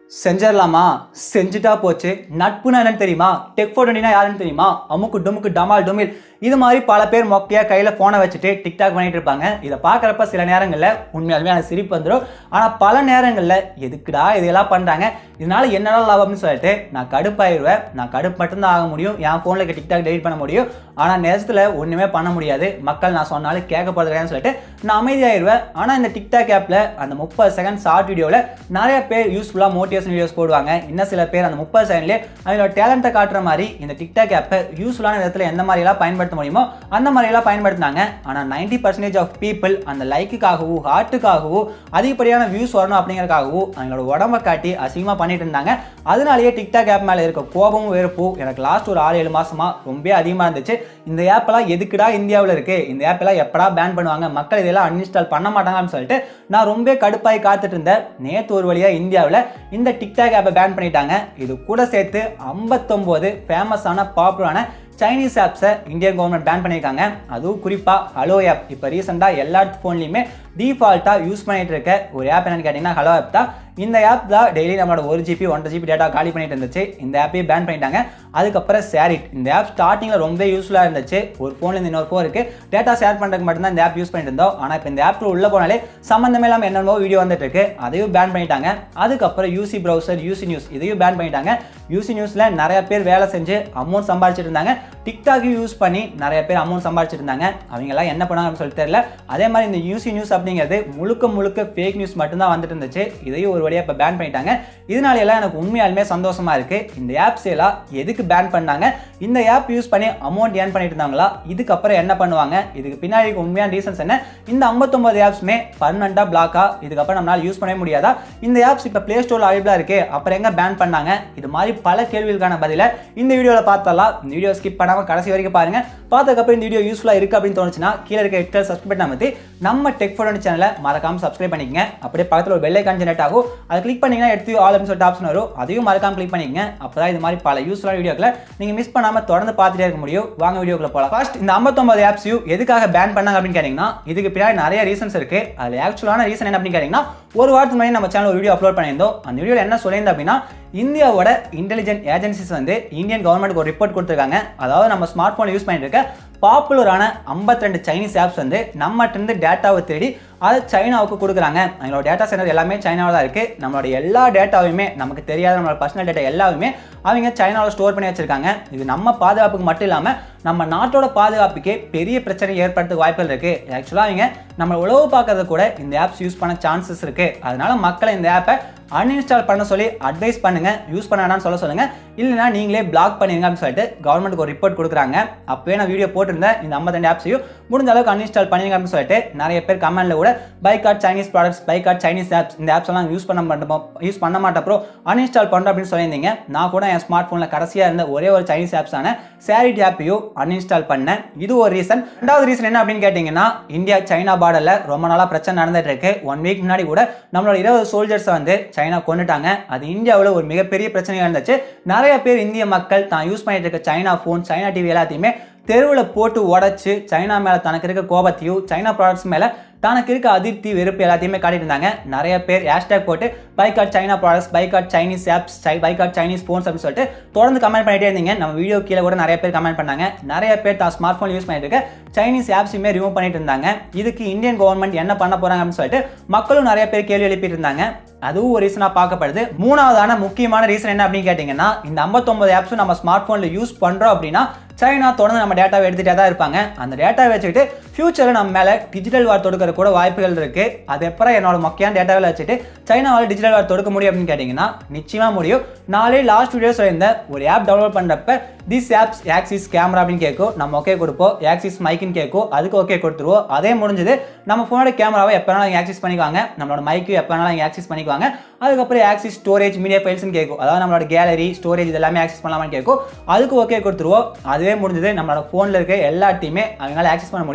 செஞ்சிடலாமா செஞ்சுட்டா போச்சு நட்புனா என்னன்னு தெரியுமா டெக் ஃபோட்டோனா யாருன்னு தெரியுமா அமுக்கு டுமுக்கு டமால் டுமில் இது மாதிரி பல பேர் மொக்கையா கையில் ஃபோனை வச்சுட்டு டிக்டாக் பண்ணிட்டு இருப்பாங்க இதை பார்க்குறப்ப சில நேரங்களில் உண்மையாலுமே எனக்கு சிரிப்பு வந்துடும் ஆனால் பல நேரங்களில் எதுக்குடா இதெல்லாம் பண்ணுறாங்க இதனால என்னடா லாபம்னு சொல்லிட்டு நான் கடுப்பாயிருவேன் நான் கடுப்பு மட்டும்தான் ஆக முடியும் என் ஃபோனில் இருக்க டிக்டாக் டெலிட் பண்ண முடியும் ஆனால் நேரத்தில் ஒன்றுமே பண்ண முடியாது மக்கள் நான் சொன்னாலும் கேட்கப்படுறதுன்னு சொல்லிட்டு நான் அமைதியாயிருவேன் ஆனால் இந்த டிக்டாக் ஆப்பில் அந்த முப்பது செகண்ட் ஷார்ட் வீடியோவில் நிறைய பேர் யூஸ்ஃபுல்லாக மோட்டிவேஷன் வீடியோஸ் போடுவாங்க இன்னும் சில பேர் அந்த முப்பது செகண்ட்லேயே அவங்களோட டேலண்ட்டை காட்டுற மாதிரி இந்த டிக்டாக் ஆப்பை யூஸ்ஃபுல்லான விதத்தில் எந்த மாதிரியெல்லாம் பயன்படுத்த முடியுமோ அந்த மாதிரியெல்லாம் பயன்படுத்தினாங்க ஆனால் நைன்டி பர்சன்டேஜ் ஆஃப் பீப்புள் அந்த லைக்குக்காகவோ ஹார்ட்டுக்காகவோ அதிகப்படியான வியூஸ் வரணும் அப்படிங்கறதுக்காகவோ அவங்களோட உடம்ப காட்டி அசிங்கமாக பண்ணிட்டு இருந்தாங்க அதனாலேயே டிக்டாக் ஆப் மேலே இருக்க கோபமும் வெறுப்பும் எனக்கு லாஸ்ட் ஒரு ஆறு ஏழு மாசமா ரொம்ப அதிகமாக இருந்துச்சு இந்த ஆப்பெல்லாம் எதுக்குடா இந்தியாவில் இருக்கு இந்த ஆப்பெல்லாம் எப்படா பேன் பண்ணுவாங்க மக்கள் இதெல்லாம் அன்இன்ஸ்டால் பண்ண மாட்டாங்கன்னு சொல்லிட்டு நான் ரொம்ப கடுப்பாய் காத்துட்டு இருந்தேன் நேற்று ஒரு வழியாக இந்தியாவில் இந்த டிக்டாக் ஆப்பை பேன் பண்ணிட்டாங்க இது கூட சேர்த்து ஐம்பத்தொம்போது ஃபேமஸான பாப்புலரான சைனீஸ் ஆப்ஸை இந்தியன் கவர்மெண்ட் பேன் பண்ணியிருக்காங்க அதுவும் குறிப்பாக ஹலோ ஆப் இப்போ ரீசெண்டாக எல்லா ஃபோன்லையுமே டிஃபால்ட்டாக யூஸ் பண்ணிட்டு இருக்க ஒரு ஆப் என்னன்னு கேட்டிங்கன்னா ஹலோ ஆப் தான் இந்த ஆப் தான் டெய்லி நம்மளோட ஒரு ஜிபி ஒன்றரை ஜிபி டேட்டா காலி பண்ணிட்டு இருந்துச்சு இந்த ஆப்பையும் பேன் பண்ணிட்டாங்க அதுக்கப்புறம் ஷேரிட் இந்த ஆப் ஸ்டார்டிங்கில் ரொம்ப யூஸ்ஃபுல்லாக இருந்துச்சு ஒரு ஃபோன்லேருந்து இன்னொரு ஃபோனுக்கு டேட்டா ஷேர் பண்ணுறதுக்கு மட்டும்தான் இந்த ஆப் யூஸ் பண்ணிட்டு இருந்தோம் ஆனால் இப்போ இந்த ஆப்பில் உள்ள போனாலே சம்மந்தமே இல்லாமல் என்னென்னமோ வீடியோ வந்துட்டு இருக்கு அதையும் பேன் பண்ணிட்டாங்க அதுக்கப்புறம் யூசி ப்ரௌசர் யூசி நியூஸ் இதையும் பேன் பண்ணிட்டாங்க யூசி நியூஸில் நிறைய பேர் வேலை செஞ்சு அமௌண்ட் சம்பாதிச்சிட்டு இருந்தாங்க டிக்டாக் யூஸ் பண்ணி நிறைய பேர் அமௌண்ட் சம்பாதிச்சிட்டு இருந்தாங்க அவங்கெல்லாம் என்ன பண்ணாங்கன்னு சொல்லிட்டு தெரியல அதே மாதிரி இந்த யூசி நியூஸ் அப்படிங்கிறது முழுக்க முழுக்க ஃபேக் நியூஸ் மட்டும்தான் வந்துட்டு இருந்துச்சு இதையும் ஒரு வழியாக இப்போ பேன் பண்ணிட்டாங்க இதனால எல்லாம் எனக்கு உண்மையாலுமே சந்தோஷமா இருக்கு இந்த ஆப்ஸ் எல்லாம் எதுக்கு பேன் பண்ணாங்க இந்த ஆப் யூஸ் பண்ணி அமௌண்ட் ஏர்ன் பண்ணிட்டு இருந்தாங்களா இதுக்கப்புறம் என்ன பண்ணுவாங்க இதுக்கு பின்னாடி இருக்க உண்மையான ரீசன்ஸ் என்ன இந்த ஐம்பத்தொம்பது ஆப்ஸுமே பர்மனண்டா பிளாக்கா இதுக்கப்புறம் நம்மளால யூஸ் பண்ணவே முடியாதா இந்த ஆப்ஸ் இப்போ பிளே ஸ்டோரில் அவைலபிளா இருக்கு அப்புறம் எங்க பேன் பண்ணாங்க இது மாதிரி பல கேள்விகளுக்கான பதில இந்த வீடியோவில் பார்த்தலாம் இந்த வீடியோ ஸ்கிப் பண்ணாம கடைசி வரைக்கும் பாருங்க பார்த்ததுக்கப்புறம் இந்த வீடியோ யூஸ்ஃபுல்லா இருக்கு அப்படின்னு தோணுச்சுன்னா கீழே இருக்க எக்ஸ்ட்ரா சப்ஸ்கிரைப் பண்ண அமைத்து நம்ம டெக் ஃபோன் சேனலை மறக்காம சப்ஸ்கிரைப் பண்ணிக்கங்க அப்படியே பக்கத்தில் ஒரு பெல் ஐக்கான் ஜெனரேட் ஆகும் அதை கிளிக் பண்ணீங்கன்னா எடுத்து ஆல் அப்படின்னு சொல்லிட்டு ஆப்ஷன் வரும் அதையும் மறக்காம கிளிக் பண்ணிக்கங்க அப்பதான் இது மாதிரி பல யூஸ்ஃபுல்லான வீடியோக்களை நீங்க மிஸ் பண்ணாம தொடர்ந்து பார்த்துட்டே இருக்க முடியும் வாங்க வீடியோக்குள்ள போகலாம் ஃபர்ஸ்ட் இந்த 59 ஆப்ஸையும் எதுக்காக பேன் பண்ணாங்க அப்படின்னு கேட்டிங்கன்னா இதுக்கு பின்னாடி நிறைய ரீசன்ஸ் இருக்கு அதில் ஆக்சுவலான ரீசன் என்ன அப்படின்னு கேட்டிங்கன்னா ஒரு வாரத்துக்கு முன்னாடி நம்ம சேனல் ஒரு வீடியோ அப்லோட் பண்ணியிருந்தோம் அந்த வீடியோவில் என்ன சொல்லியிருந்தோம் அப்படின்னா இந்தியாவோட இன்டெலிஜென்ட் ஏஜென்சிஸ் வந்து இந்தியன் கவர்மெண்ட்டுக்கு ஒரு ரிப்போர்ட் கொடுத்துருக்காங்க அதாவது நம்ம ஸ்மார்ட் ஃபோன் யூஸ் பண்ணிட்டு இருக்க பாப்புலரான 52 சைனீஸ் ஆப்ஸ் வந்து நம்மகிட்ட இருந்து டேட்டாவை தேடி அதை சைனாவுக்கு கொடுக்குறாங்க அவங்களோட டேட்டா சென்டர் எல்லாமே சைனாவில் தான் இருக்குது நம்மளோட எல்லா டேட்டாவையுமே நமக்கு தெரியாத நம்மளோட பர்சனல் டேட்டா எல்லாமே அவங்க சைனாவில் ஸ்டோர் பண்ணி வச்சிருக்காங்க இது நம்ம பாதுகாப்புக்கு மட்டும் இல்லாமல் நம்ம நாட்டோட பாதுகாப்புக்கே பெரிய பிரச்சனை ஏற்படுறதுக்கு வாய்ப்புகள் இருக்குது ஆக்சுவலாக அவங்க நம்ம உழவு பார்க்கறது கூட இந்த ஆப்ஸ் யூஸ் பண்ண சான்சஸ் இருக்குது அதனால மக்களை இந்த ஆப்பை அன்இன்ஸ்டால் பண்ண சொல்லி அட்வைஸ் பண்ணுங்க யூஸ் பண்ண வேணாம்னு சொல்ல சொல்லுங்க இல்லைனா நீங்களே பிளாக் பண்ணிருங்க அப்படின்னு சொல்லிட்டு கவர்மெண்ட்டுக்கு ஒரு ரிப்போர்ட் கொடுக்குறாங்க அப்பவே நான் வீடியோ போட்டிருந்தேன் இந்த 52 ஆப்ஸையும் முடிஞ்ச அளவுக்கு அன்இன்ஸ்டால் பண்ணிருங்க அப்படின்னு சொல்லிட்டு நிறைய பேர் கமெண்ட்ல கூட boycott Chinese products boycott Chinese apps இந்த ஆப்ஸ் எல்லாம் யூஸ் பண்ண மாட்டோம் யூஸ் பண்ண மாட்டோம் ப்ரோ அன்இன்ஸ்டால் பண்ணுறோம் அப்படின்னு சொல்லியிருந்தீங்க நான் கூட என் ஸ்மார்ட் ஃபோனில் கடைசியாக இருந்த ஒரே ஒரு சைனீஸ் ஆப்ஸான சேரிட் ஆப்பையும் அன்இன்ஸ்டால் பண்ணேன் இது ஒரு ரீசன் ரெண்டாவது ரீசன் என்ன அப்படின்னு கேட்டிங்கன்னா இந்தியா சைனா பார்டரில் ரொம்ப நாளாக பிரச்சனை நடந்துட்டு இருக்கு ஒன் வீக் முன்னாடி கூட நம்மளோட இருபது சோல்ஜர்ஸை வந்து சைனா கொண்டுட்டாங்க அது இந்தியாவில் ஒரு மிகப்பெரிய பிரச்சனையாக இருந்துச்சு நிறைய பேர் இந்திய மக்கள் தான் யூஸ் பண்ணிட்டு இருக்க சைனா ஃபோன் சைனா டிவி எல்லாத்தையுமே தெருவில் போட்டு உடச்சு சைனா மேலே தனக்கு இருக்க கோபத்தையும் சைனா ப்ராடக்ட்ஸ் மேலே தனக்கு இருக்க அதிருப்தி வெறுப்பு எல்லாத்தையுமே காட்டிட்டு இருந்தாங்க நிறைய பேர் ஹேஷ்டேக் போட்டு boycott China products boycott Chinese apps boycott Chinese phones அப்படின்னு சொல்லிட்டு தொடர்ந்து கமெண்ட் பண்ணிட்டே இருந்தீங்க நம்ம வீடியோ கீழே கூட நிறைய பேர் கமெண்ட் பண்ணாங்க நிறைய பேர் தான் ஸ்மார்ட் ஃபோன் யூஸ் பண்ணிட்டு இருக்க சைனீஸ் ஆப்ஸுமே ரிமூவ் பண்ணிட்டு இருந்தாங்க இதுக்கு இந்தியன் கவர்மெண்ட் என்ன பண்ண போறாங்க அப்படின்னு சொல்லிட்டு மக்களும் நிறைய பேர் கேள்வி எழுப்பிட்டு இருந்தாங்க அதுவும் ஒரு ரீசனாக பார்க்கப்படுது மூணாவதான முக்கியமான ரீசன் என்ன அப்படின்னு கேட்டிங்கன்னா இந்த 59 ஆப்ஸும் நம்ம ஸ்மார்ட் ஃபோனில் யூஸ் பண்ணுறோம் அப்படின்னா சைனா தொடர்ந்து நம்ம டேட்டாவை எடுத்துகிட்டே தான் இருப்பாங்க அந்த டேட்டாவை வச்சுக்கிட்டு ஃபியூச்சரில் நம்ம மேலே டிஜிட்டல் வார் தொடுக்கிற கூட வாய்ப்புகள் இருக்குது அது எப்பறம் என்னோட முக்கியமான டேட்டாவில் வச்சுட்டு சைனாவால் டிஜிட்டல் வார் தொடுக்க முடியும் அப்படின்னு கேட்டிங்கன்னா நிச்சயமாக முடியும் நாளே லாஸ்ட் வீடியோ சொல்லியிருந்த ஒரு ஆப் டவுன்லோட் பண்ணுறப்ப திஸ் ஆப்ஸ் ஆக்சிஸ் கேமரா அப்படின்னு கேட்கும் நம்ம ஓகே கொடுப்போம் ஆக்சிஸ் மைக்குன்னு கேட்கும் அதுக்கு ஓகே கொடுத்துருவோம் அதே முடிஞ்சது நம்ம ஃபோனோட கேமராவை எப்போ வேணாலும் ஆக்சிஸ் பண்ணிக்குவாங்க நம்மளோட மைக்கு எப்போ வேணாலும் ஆக்சிஸ் பண்ணிக்குவாங்க அதுக்கப்புறம் ஆக்சிஸ் ஸ்டோரேஜ் மீடியா ஃபைல்ஸ்னு கேட்கும் அதாவது நம்மளோட கேலரி ஸ்டோரேஜ் இது எல்லாமே ஆக்சஸ் பண்ணலாமான்னு கேட்கும் அதுக்கு ஓகே கொடுத்துருவோம் அதுவே முடிஞ்சது நம்மளோட ஃபோனில் இருக்க எல்லாத்தையுமே அவங்களால ஆக்சஸ் பண்ண முடியும்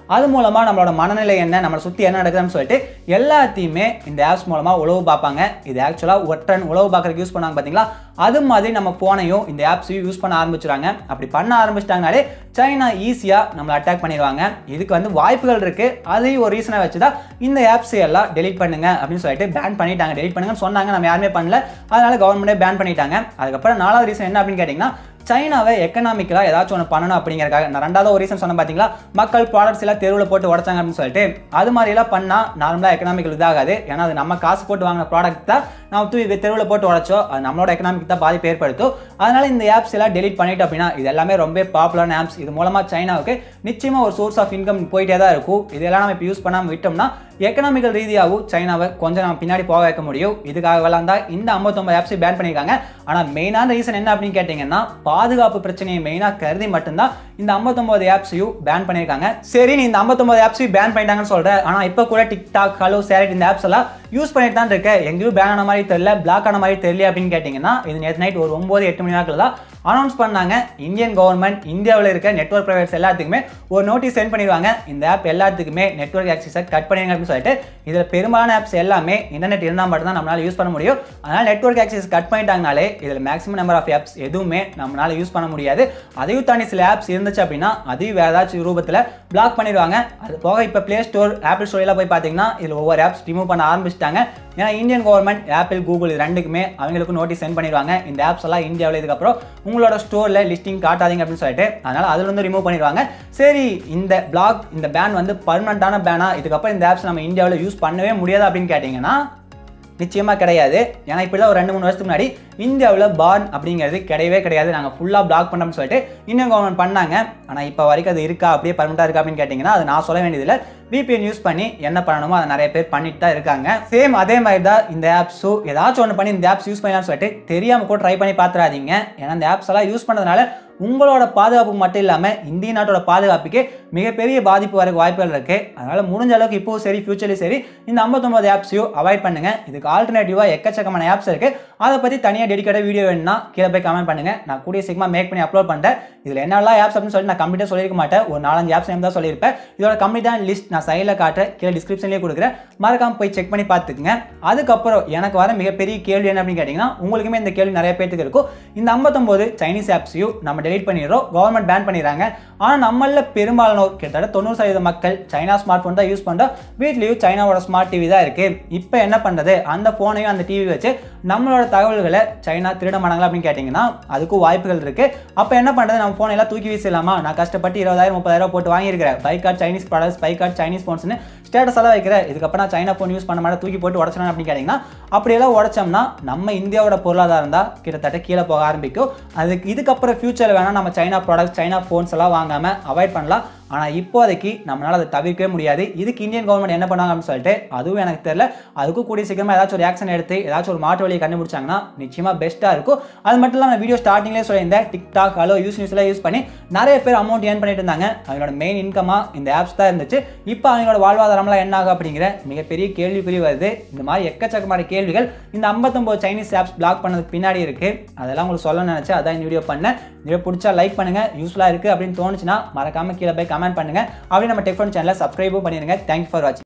அது மூலமாக நம்மளோட மனநிலை என்ன நம்மளை சுற்றி என்ன நடக்குதுன்னு சொல்லிட்டு எல்லாத்தையுமே இந்த ஆப்ஸ் மூலமாக உழவு பார்ப்பாங்க இது ஆக்சுவலாக ஒற்றன் உழவு பார்க்குறதுக்கு யூஸ் பண்ணாங்க பார்த்தீங்களா அது மாதிரி நம்ம ஃபோனையும் இந்த ஆப்ஸையும் யூஸ் பண்ண ஆரம்பிச்சுறாங்க அப்படி பண்ண ஆரம்பிச்சிட்டாங்கனாலே சைனா ஈஸியாக நம்மளை அட்டாக் பண்ணிடுவாங்க இதுக்கு வந்து வாய்ப்புகள் இருக்குது அதையும் ஒரு ரீசனை வச்சு தான் இந்த ஆப்ஸ் எல்லாம் டெலிட் பண்ணுங்க அப்படின்னு சொல்லிட்டு பேன் பண்ணிட்டாங்க டெலிட் பண்ணுங்கன்னு சொன்னாங்க நம்ம யாருமே பண்ணல அதனால கவர்மெண்ட்டே பேன் பண்ணிட்டாங்க அதுக்கப்புறம் நாலாவது ரீசன் என்ன அப்படின்னு கேட்டிங்கன்னா சைனாவை எக்கனாமிக்கலாக ஏதாச்சும் ஒன்று பண்ணணும் அப்படிங்கிறக்காக நான் ரெண்டாவது ஒரு ரீசன் சொன்னேன் பார்த்தீங்களா மக்கள் ப்ராடக்ட்ஸ் எல்லாம் தெருவில் போட்டு உடச்சாங்க அப்படின்னு சொல்லிட்டு அது மாதிரிலாம் பண்ணால் நார்மலாக எக்கனாமிக்கல் இதாகாது ஏன்னா அது நம்ம காசு போட்டு வாங்கின ப்ராடக்ட் தான் நம்ம தூக்கி தெருவில் போட்டு உடச்சோ அது நம்மளோட எக்கனாமிக் தான் பாதிப்பு ஏற்படுத்தும் அதனால இந்த ஆப்ஸ் எல்லாம் டெலிட் பண்ணிட்டு அப்படின்னா இது எல்லாமே ரொம்ப பாப்புலரான ஆப்ஸ் இது மூலமாக சைனாவுக்கு நிச்சயமாக ஒரு சோர்ஸ் ஆஃப் இன்கம் போயிட்டே தான் இருக்கும் இதெல்லாம் நம்ம இப்போ யூஸ் பண்ணாமல் விட்டோம்னா எக்கனாமிக்கல் ரீதியாகவும் சைனாவை கொஞ்சம் நம்ம பின்னாடி போக வைக்க முடியும் இதுக்காகலாம் தான் இந்த ஐம்பத்தொம்பது ஆப்ஸை பேன் பண்ணியிருக்காங்க ஆனால் மெயினான ரீசன் என்ன அப்படின்னு கேட்டிங்கன்னா பாதுகாப்பு பிரச்சனையை மெயினாக கருதி மட்டும்தான் இந்த ஐம்பத்தொம்பது ஆப்ஸையும் பேன் பண்ணியிருக்காங்க சரி நீ இந்த ஐம்பத்தொம்பது ஆப்ஸையும் பேன் பண்ணிட்டாங்கன்னு சொல்கிறேன் ஆனால் இப்போ கூட டிக்டாக் ஹலோ சேரட் இந்த ஆப்ஸ் எல்லாம் யூஸ் பண்ணிட்டு தான் இருக்கேன் எங்கேயும் பேன் ஆன மாதிரி தெரியல பிளாக் ஆன மாதிரி தெரியல அப்படின்னு கேட்டிங்கன்னா இது நேற்று நைட் ஒரு ஒம்பது எட்டு மணி நேரத்தில் தான் அனௌன்ஸ் பண்ணாங்க இந்தியன் கவர்மெண்ட் இந்தியாவில் இருக்க நெட்ஒர்க் ப்ரொவைடர்ஸ் எல்லாத்துக்குமே ஒரு நோட்டீஸ் சென்ட் பண்ணிடுவாங்க இந்த ஆப் எல்லாத்துக்குமே நெட்ஒர்க் ஆக்சஸை கட் பண்ணிடுங்க அப்படின்னு சொல்லிட்டு இதில் பெரும்பாலான ஆப்ஸ் எல்லாமே இன்டர்நெட் இருந்தால் மட்டும் தான் நம்மளால் யூஸ் பண்ண முடியும் அதனால் நெட்ஒர்க் ஆக்சஸ் கட் பண்ணிட்டாங்கனாலே இதில் மேக்ஸிமம் நம்பர் ஆஃப் ஆப்ஸ் எதுவுமே நம்மளால் யூஸ் பண்ண முடியாது அதையும் தாண்டி சில ஆப்ஸ் இருந்துச்சு அப்படின்னா அதையும் வேறு ஏதாச்சும் ரூபத்தில் பிளாக் பண்ணிடுவாங்க அது போக இப்போ ப்ளே ஸ்டோர் ஆப்பிள் ஸ்டோரில் போய் பார்த்தீங்கன்னா இதில் ஒவ்வொரு ஆப்ஸ் ரிமூவ் பண்ண ஆரம்பிச்சிட்டாங்க ஏன்னா இந்தியன் கவர்மெண்ட் ஆப்பிள் கூகுள் இது ரெண்டுக்குமே அவங்களுக்கு நோட்டீஸ் சென்ட் பண்ணிடுவாங்க இந்த ஆப்ஸ் எல்லாம் இந்தியாவில் இதுக்கப்புறம் உங்களோட ஸ்டோரில் லிஸ்டிங் காட்டாதீங்க அப்படின்னு சொல்லிட்டு அதனால் அதில் வந்து ரிமூவ் பண்ணிடுவாங்க சரி இந்த பிளாக் இந்த பேன் வந்து பர்மனண்டான பேனா இதுக்கப்புறம் இந்த ஆப்ஸ் நம்ம இந்தியாவில் யூஸ் பண்ணவே முடியாது அப்படின்னு கேட்டிங்கன்னா நிச்சயமாக கிடையாது ஏன்னா இப்படி தான் ஒரு ரெண்டு மூணு வருஷத்துக்கு முன்னாடி இந்தியாவில் பார்ன் அப்படிங்கிறது கிடையவே கிடையாது நாங்கள் ஃபுல்லாக பிளாக் பண்ணோம்னு சொல்லிட்டு இந்தியன் கவர்மெண்ட் பண்ணாங்க ஆனால் இப்போ வரைக்கும் அது இருக்கா அப்படியே பர்மனெண்ட்டாக இருக்கா அப்படின்னு கேட்டிங்கன்னா அது நான் சொல்ல வேண்டியதில்லை VPN யூஸ் பண்ணி என்ன பண்ணணுமோ அதை நிறைய பேர் பண்ணிட்டு தான் இருக்காங்க சேம் அதே மாதிரி தான் இந்த ஆப்ஸும் ஏதாச்சும் ஒன்று பண்ணி இந்த ஆப்ஸ் யூஸ் பண்ணலாம்னு சொல்லிட்டு தெரியாமல் கூட ட்ரை பண்ணி பார்த்துறாதீங்க ஏன்னா இந்த ஆப்ஸ் எல்லாம் யூஸ் பண்ணதுனால உங்களோட பாதுகாப்பு மட்டும் இல்லாமல் இந்திய நாட்டோட பாதுகாப்புக்கு மிகப்பெரிய பாதிப்பு வர வாய்ப்புகள் இருக்குது அதனால் முடிஞ்ச அளவுக்கு இப்போவும் சரி ஃபியூச்சர்லையும் சரி இந்த ஐம்பத்தொம்பது ஆப்ஸையும் அவாய்ட் பண்ணுங்கள் இதுக்கு ஆல்டர்னேட்டிவாக எக்கச்சக்கமான ஆப்ஸ் இருக்குது அதை பற்றி தனியாக டெடிக்கேட்டாக வீடியோ வேணும்னா கீழே போய் கமெண்ட் பண்ணுங்கள் நான் கூடிய சீக்கிரமாக மேக் பண்ணி அப்லோட் பண்ணிட்டேன் இதில் என்னெல்லாம் ஆப்ஸ் அப்படின்னு சொல்லி நான் கம்ப்ளீட்டாக சொல்லியிருக்க மாட்டேன் ஒரு நாலஞ்சு ஆப்ஸ் நேம் தான் சொல்லியிருப்பேன் இதோட கம்ப்ளீட்டான லிஸ்ட் நான் சைடில் காட்டுறேன் கீழே டிஸ்கிரிப்ஷன்லேயே கொடுக்குறேன் மறக்காம போய் செக் பண்ணி பார்த்துக்குங்க அதுக்கப்புறம் எனக்கு வர மிகப்பெரிய கேள்வி என்ன அப்படின்னு கேட்டிங்கன்னா உங்களுக்குமே இந்த கேள்வி நிறைய பேருக்கு இருக்கும் இந்த ஐம்பத்தொம்போது சைனீஸ் ஆப்ஸையும் நம்ம டெலிட் பண்ணிடுறோம் கவர்மெண்ட் பேன் பண்ணிடுறாங்க ஆனால் நம்மள பெரும்பாலானோர் கிட்டத்தட்ட தொண்ணூறு சதவீத மக்கள் சைனா ஸ்மார்ட் ஃபோன் தான் யூஸ் பண்ணுறோம் வீட்லேயும் சைனாவோட ஸ்மார்ட் டிவி தான் இருக்குது இப்போ என்ன பண்ணுறது அந்த ஃபோனையும் அந்த டிவி வச்சு நம்மளோட தகவல்களை சைனா திருட மாட்டாங்களா அப்படின்னு கேட்டிங்கன்னா அதுக்கும் வாய்ப்புகள் இருக்குது அப்போ என்ன பண்ணுறது நம்ம ஃபோன் எல்லாம் தூக்கி வீசலாமா நான் கஷ்டப்பட்டு இருபதாயிரம் முப்பதாயிரம் போட்டு வாங்கியிருக்கிறேன் boycott Chinese products boycott Chinese ஃபோன்ஸ்னு ஸ்டேட்டஸ் எல்லாம் வைக்கிறேன் இதுக்கப்புறம் நான் சைனா ஃபோன் யூஸ் பண்ண மாட்டேன் தூக்கி போட்டு உடச்சிடணும் அப்படின்னு கேட்டிங்கன்னா அப்படியெல்லாம் உடச்சோம்னா நம்ம இந்தியாவோட பொருளாதாரம் தான் கிட்டத்தட்ட கீழே போக ஆரம்பிக்கும் அதுக்கு இதுக்கப்புறம் ஃபியூச்சர் வேணால் நம்ம சைனா ப்ராடக்ட்ஸ் சைனா ஃபோன்ஸ் எல்லாம் வாங்காமல் அவாய்ட் பண்ணலாம் ஆனால் இப்போதைக்கு நம்மளால் அதை தவிர்க்கவே முடியாது இதுக்கு இந்தியன் கவர்மெண்ட் என்ன பண்ணாங்க அப்படின்னு சொல்லிட்டு அதுவும் எனக்கு தெரியல அதுக்கும் கூடிய சீக்கிரமாக ஏதாச்சும் ஒரு ஆக்ஷன் எடுத்து ஏதாச்சும் ஒரு மாற்று வழியை கண்டுபிடிச்சாங்கன்னா நிச்சயமாக பெஸ்ட்டாக இருக்கும் அது மட்டும் இல்லாமல் வீடியோ ஸ்டார்டிங்லேயே சொல்லியிருந்தேன் டிக்டாக் ஹலோ யூஸ் நியூஸ்லாம் யூஸ் பண்ணி நிறைய பேர் அமௌண்ட் ஏர்ன் பண்ணிட்டு இருந்தாங்க அவங்களோட மெயின் இன்கமாக இந்த ஆப்ஸ் தான் இருந்துச்சு இப்போ அவங்களோட வாழ்வாதாரம்லாம் என்ன ஆகும் அப்படிங்கிற மிகப்பெரிய கேள்விக்குறி வருது இந்த மாதிரி எக்கச்சக்கமான கேள்விகள் இந்த ஐம்பத்தொம்போது சைனீஸ் ஆப்ஸ் பிளாக் பண்ணதுக்கு பின்னாடி இருக்குது அதெல்லாம் உங்களுக்கு சொல்ல நினச்சேன் அதான் இந்த வீடியோ பண்ணேன் வீடியோ பிடிச்சா லைக் பண்ணுங்கள் யூஸ்ஃபுல்லாக இருக்குது அப்படின்னு தோணுச்சுன்னா மறக்காம கீழே போய் கமெண்ட் பண்ணுங்கள் அப்படியே நம்ம டெக்ஃபோன் சேனலை சப்ஸ்கிரைபும் பண்ணிடுங்க தேங்க்யூ ஃபார் வாட்சிங்